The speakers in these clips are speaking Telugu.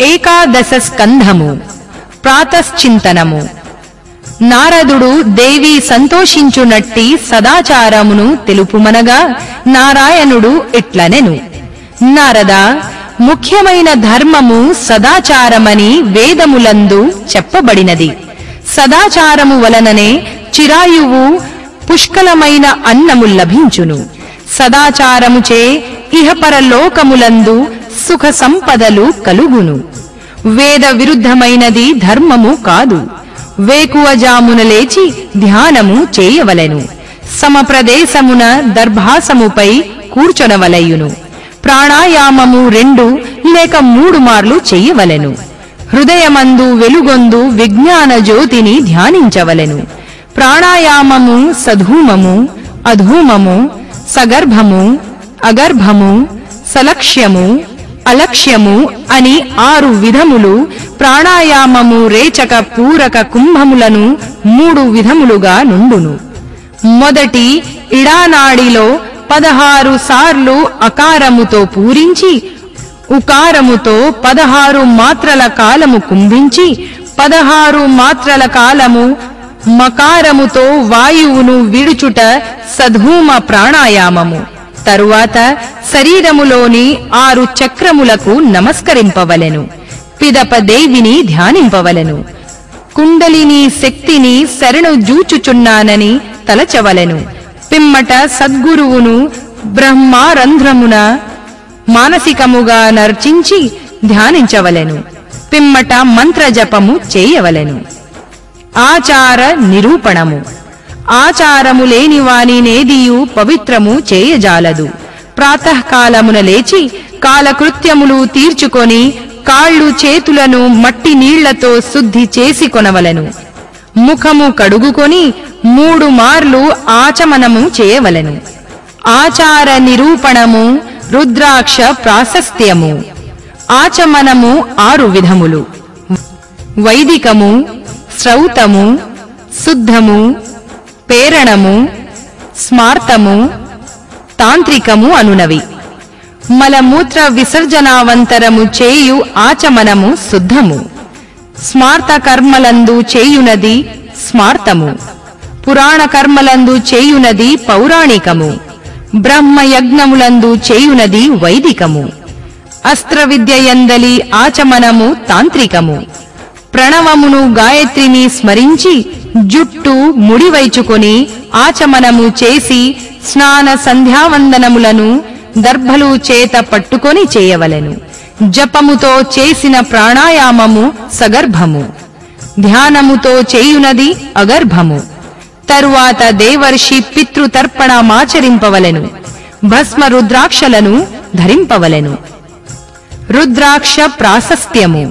ఏకాదశ స్కంధము ప్రాతశ్చింతనము నారదుడు దేవి సంతోషించునట్టి సదాచారమును తెలుపుమనగా నారాయణుడు ఇట్లనెను నారద ముఖ్యమైన ధర్మము సదాచారమని వేదములందు చెప్పబడినది సదాచారము వలననే చిరాయువు పుష్కలమైన అన్నము లభించును సదాచారముచే ఇహపరలోకములందు సుఖ సంపదలు కలుగును వేద విరుద్ధమైనది ధర్మము కాదు వేకువజామున లేచి ధ్యానము చేయవలెను సమప్రదేశమున దర్భాసముపై కూర్చొనవలయును ప్రాణాయామము రెండు లేక మూడు మార్లు చెయ్యవలెను హృదయమందు వెలుగొందు విజ్ఞాన జ్యోతిని ధ్యానించవలెను ప్రాణాయామము సధూమము అధూమము సగర్భము అగర్భము సలక్ష్యము అలక్ష్యము అని ఆరు విధములు ప్రాణాయామము రేచక పూరక కుంభములను మూడు విధములుగా నుండును మొదటి ఇడానాడిలో పదహారు సార్లు అకారముతో పూరించి ఉకారముతో పదహారు మాత్రల కాలము కుంభించి పదహారు మాత్రల కాలము మకారముతో వాయువును విడుచుట సధూమ ప్రాణాయామము తరువాత శరీరములోని ఆరు చక్రములకు నమస్కరింపవలెను పిదప దేవిని ధ్యానింపవలెను కుండలిని శక్తిని శరణు జూచుచున్నానని తలచవలెను పిమ్మట సద్గురువును బ్రహ్మారంధ్రమున మానసికముగా నర్చించి ధ్యానించవలెను పిమ్మట మంత్రజపము చేయవలెను ఆచార నిరూపణము ఆచారము లేని వానినేదియు పవిత్రము చేయజాలదు ప్రాతకాలమున లేచి కాలకృత్యములు తీర్చుకొని కాళ్ళు చేతులను మట్టి నీళ్లతో శుద్ధి చేసి కొనవలెను ముఖము కడుగుకొని మూడు మార్లు ఆచమనము చేయవలెను ఆచార నిరూపణము రుద్రాక్ష ప్రాశస్త్యము ఆచమనము ఆరు విధములు వైదికము శ్రౌతము శుద్ధము పేరణము స్మార్తము తాంత్రికము అనునవి మలమూత్ర విసర్జనావంతరము చేయు ఆచమనము శుద్ధము స్మార్త కర్మలందు చేయునది స్మార్తము పురాణ కర్మలందు చేయునది పౌరాణికము బ్రహ్మయజ్ఞములందు చేయునది వైదికము అస్త్ర విద్యయందలి ఆచమనము తాంత్రికము ప్రణవమును గాయత్రిని స్మరించి జుట్టు ముడివైచుకొని ఆచమనము చేసి స్నాన సంధ్యావందనములను దర్భలు చేత పట్టుకొని చేయవలెను జపముతో చేసిన ప్రాణాయామము సగర్భము ధ్యానముతో చేయునది అగర్భము తరువాత దేవర్షి పితృతర్పణమాచరింపవలెను భస్మ రుద్రాక్షలను ధరింపవలెను రుద్రాక్ష ప్రాశస్త్యము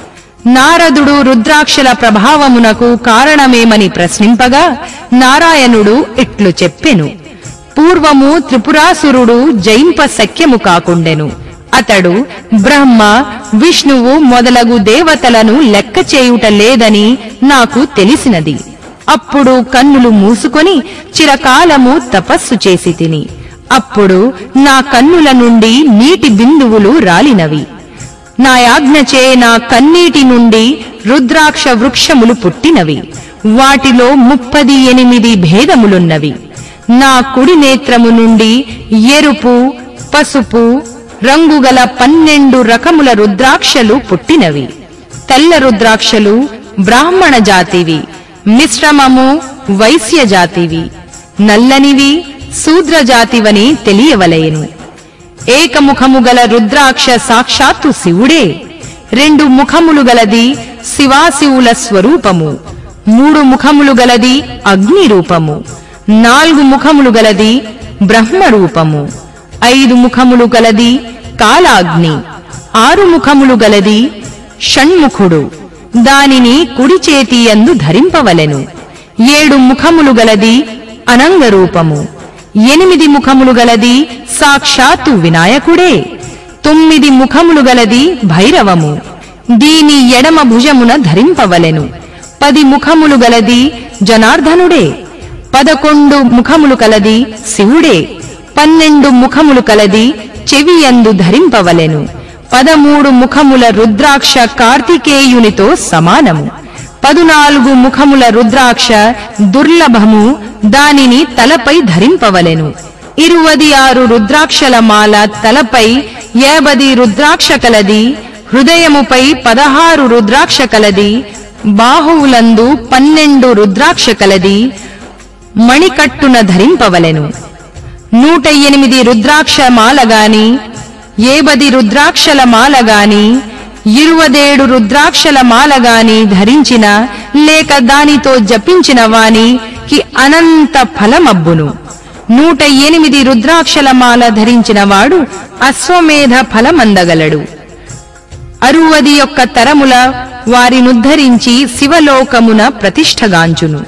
నారదుడు రుద్రాక్షల ప్రభావమునకు కారణమేమని ప్రశ్నింపగా నారాయణుడు ఇట్లు చెప్పెను పూర్వము త్రిపురాసురుడు జయింప శక్యము కాకుండెను అతడు బ్రహ్మ విష్ణువు మొదలగు దేవతలను లెక్క చేయుట లేదని నాకు తెలిసినది అప్పుడు కన్నులు మూసుకొని చిరకాలము తపస్సు చేసి తిని అప్పుడు నా కన్నుల నుండి నీటి బిందువులు రాలినవి నా యాజ్ఞచే నా కన్నీటి నుండి రుద్రాక్ష వృక్షములు పుట్టినవి వాటిలో ముప్పది ఎనిమిది భేదములున్నవి నా కుడి నేత్రము నుండి ఎరుపు పసుపు రంగుగల పన్నెండు రకముల రుద్రాక్షలు పుట్టినవి తెల్ల రుద్రాక్షలు బ్రాహ్మణ జాతివి మిశ్రమము వైశ్య జాతివి నల్లనివి శూద్ర జాతివని తెలియవలయను ఏకముఖము గల రుద్రాక్ష సాక్షాత్తు శివుడే రెండు ముఖములు గలది శివాశివుల స్వరూపము మూడు ముఖములు గలది అగ్ని రూపము నాలుగు ముఖములు గలది బ్రహ్మ రూపము ఐదు ముఖములు గలది కాలాగ్ని ఆరు ముఖములు గలది షణ్ముఖుడు దానిని కుడి చేతి యందు ధరింపవలెను ఏడు ముఖములు గలది అనంగ రూపము ఎనిమిది ముఖములు గలది సాక్షాత్తు వినాయకుడే తొమ్మిది ముఖములు గలది భైరవము దీని ఎడమ భుజమున ధరింపవలెను పది ముఖములు గలది జనార్దనుడే పదకొండు ముఖములు కలది శివుడే పన్నెండు ముఖములు కలది చెవియందు ధరింపవలెను పదమూడు ముఖముల రుద్రాక్ష కార్తికేయునితో సమానము పదునాలుగు ముఖముల రుద్రాక్ష దుర్లభము దానిని తలపై ధరింపవలెను ఇరువది ఆరు రుద్రాక్షల మాల తలపై ఏబది రుద్రాక్ష కలది హృదయముపై పదహారు రుద్రాక్ష కలది బాహువులందు పన్నెండు రుద్రాక్ష కలది మణికట్టున ధరింపవలెను నూట ఎనిమిది రుద్రాక్ష మాలగాని ఏబది రుద్రాక్షల మాలగాని ఇరువదేడు రుద్రాక్షల మాలగాని ధరించిన లేక దానితో జపించిన వానికి అనంత ఫలమబ్బును నూట ఎనిమిది రుద్రాక్షల మాల ధరించిన వాడు అశ్వమేధ ఫలమందగలడు అరువది యొక్క తరముల వారినుద్ధరించి శివలోకమున ప్రతిష్టగాంచును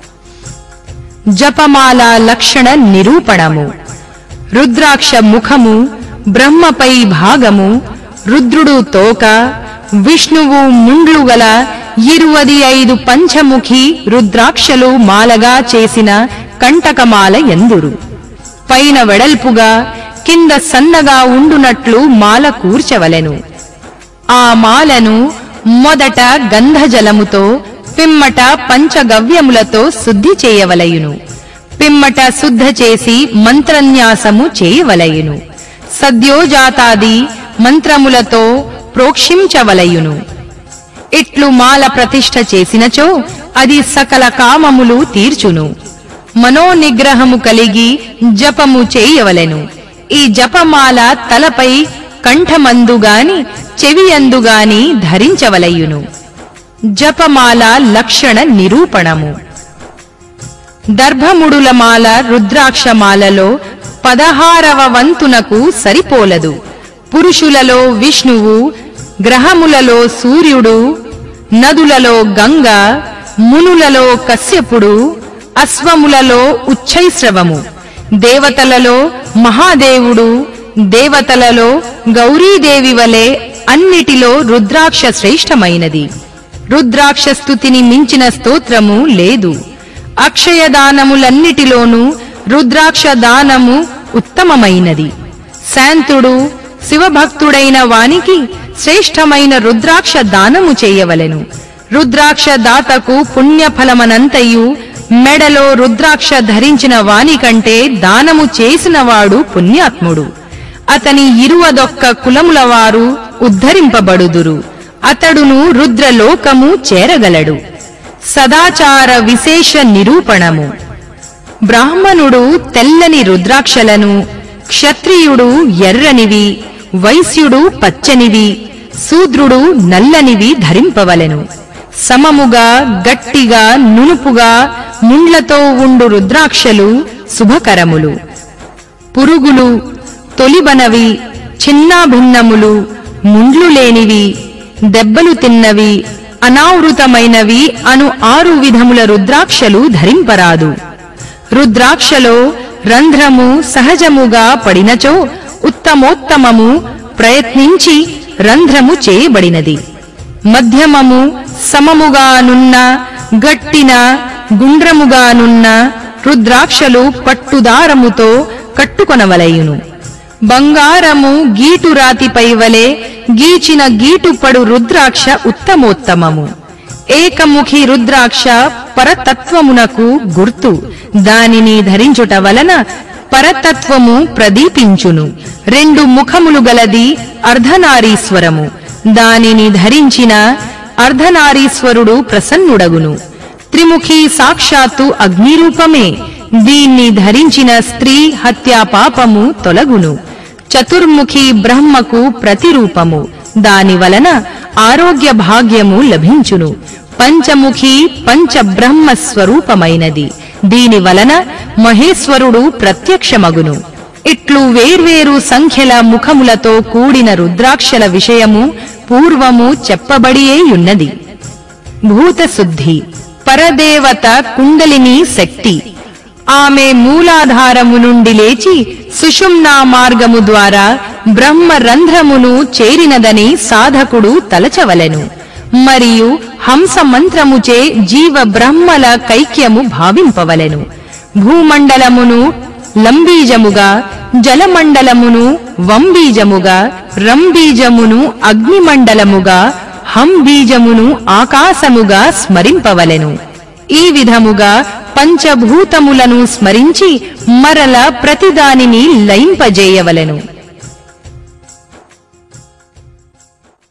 జపమాల లక్షణ నిరూపణము రుద్రాక్ష ముఖము బ్రహ్మపై భాగము రుద్రుడు తోక విష్ణువు ముండ్లు గల ఇరువది ఐదు పంచముఖి రుద్రాక్షలు మాలగా చేసిన కంటకమాల ఎందురు పైన వెడల్పుగా కింద సన్నగా ఉండునట్లు మాల కూర్చవలెను ఆ మాలను మొదట గంధజలముతో పిమ్మట పంచగవ్యములతో శుద్ధి చేయవలయును పిమ్మట శుద్ధ చేసి మంత్రన్యాసము చేయవలయును సద్యోజాతాది మంత్రములతో ప్రోక్షించవలయును ఇట్లు మాల ప్రతిష్ఠ చేసినచో అది సకల కామములు తీర్చును మనోనిగ్రహము కలిగి జపము చేయవలెను ఈ జపమాల తలపై కంఠమందుగాని చెవియందుగాని ధరించవలయును జపమాల లక్షణ నిరూపణము దర్భముడుల మాల రుద్రాక్షమాలలో పదహారవ వంతునకు సరిపోలదు పురుషులలో విష్ణువు గ్రహములలో సూర్యుడు నదులలో గంగ మునులలో కశ్యపుడు అశ్వములలో ఉచ్చైశ్రవము దేవతలలో మహాదేవుడు దేవతలలో గౌరీదేవి వలె అన్నిటిలో రుద్రాక్ష శ్రేష్టమైనది రుద్రాక్ష స్తుతిని మించిన స్తోత్రము లేదు అక్షయదానములన్నిటిలోనూ రుద్రాక్ష దానము ఉత్తమమైనది శాంతుడు శివభక్తుడైన వానికి శ్రేష్టమైన రుద్రాక్ష దానము చేయవలెను రుద్రాక్ష దాతకు పుణ్యఫలమనంతయు మెడలో రుద్రాక్ష ధరించిన వానికంటే దానము చేసినవాడు పుణ్యాత్ముడు అతని ఇరువదొక్క కులముల వారు ఉద్ధరింపబడుదురు అతడును రుద్రలోకము చేరగలడు సదాచార విశేష నిరూపణము బ్రాహ్మణుడు తెల్లని రుద్రాక్షలను క్షత్రియుడు ఎర్రనివి వైశ్యుడు పచ్చనివి శూద్రుడు నల్లనివి ధరింపవలెను సమముగా గట్టిగా నునుపుగా ముండ్లతో ఉండు రుద్రాక్షలు శుభకరములు పురుగులు తొలిబనవి చిన్నాభిన్నములు ముండ్లు లేనివి దెబ్బలు తిన్నవి అనావృతమైనవి అను ఆరు విధముల రుద్రాక్షలు ధరింపరాదు రుద్రాక్షలో రంధ్రము సహజముగా పడినచో ఉత్తమోత్తమము ప్రయత్నించి రంధ్రము చేయబడినది మధ్యమము సమముగానున్న గట్టిన గుండ్రముగానున్న రుద్రాక్షలు పట్టుదారముతో కట్టుకొనవలయును బంగారము గీటురాతిపై వలె గీచిన గీటుపడు రుద్రాక్ష ఉత్తమోత్తమము ఏకముఖి రుద్రాక్ష పరతత్వమునకు గుర్తు దానిని ధరించుట వలన పరతత్వము ప్రదీపించును రెండు ముఖములు గలది అర్ధనారీశ్వరము దానిని ధరించిన అర్ధనారీశ్వరుడు ప్రసన్నుడగును త్రిముఖి సాక్షాత్తు అగ్నిరూపమే దీన్ని ధరించిన స్త్రీ హత్యా పాపము తొలగును చతుర్ముఖి బ్రహ్మకు ప్రతిరూపము దాని వలన ఆరోగ్య భాగ్యము లభించును పంచముఖి పంచబ్రహ్మ స్వరూపమైనది దీని వలన మహేశ్వరుడు ప్రత్యక్షమగును ఇట్లు వేర్వేరు సంఖ్యల ముఖములతో కూడిన రుద్రాక్షల విషయము పూర్వము చెప్పబడియేయున్నది భూతశుద్ధి పరదేవత కుండలిని శక్తి ఆమె మూలాధారము నుండి లేచి సుషుమ్నా మార్గము ద్వారా బ్రహ్మ రంధ్రమును చేరినదని సాధకుడు తలచవలెను మరియు హంస మంత్రముచే జీవ బ్రహ్మల కైక్యము భావింపవలెను భూమండలమును లంబీజముగా జలమండలమును వంబీజముగా రం బీజమును అగ్నిమండలముగా హం బీజమును ఆకాశముగా స్మరింపవలెను ఈ విధముగా పంచభూతములను స్మరించి మరల ప్రతిదానిని లయింపజేయవలెను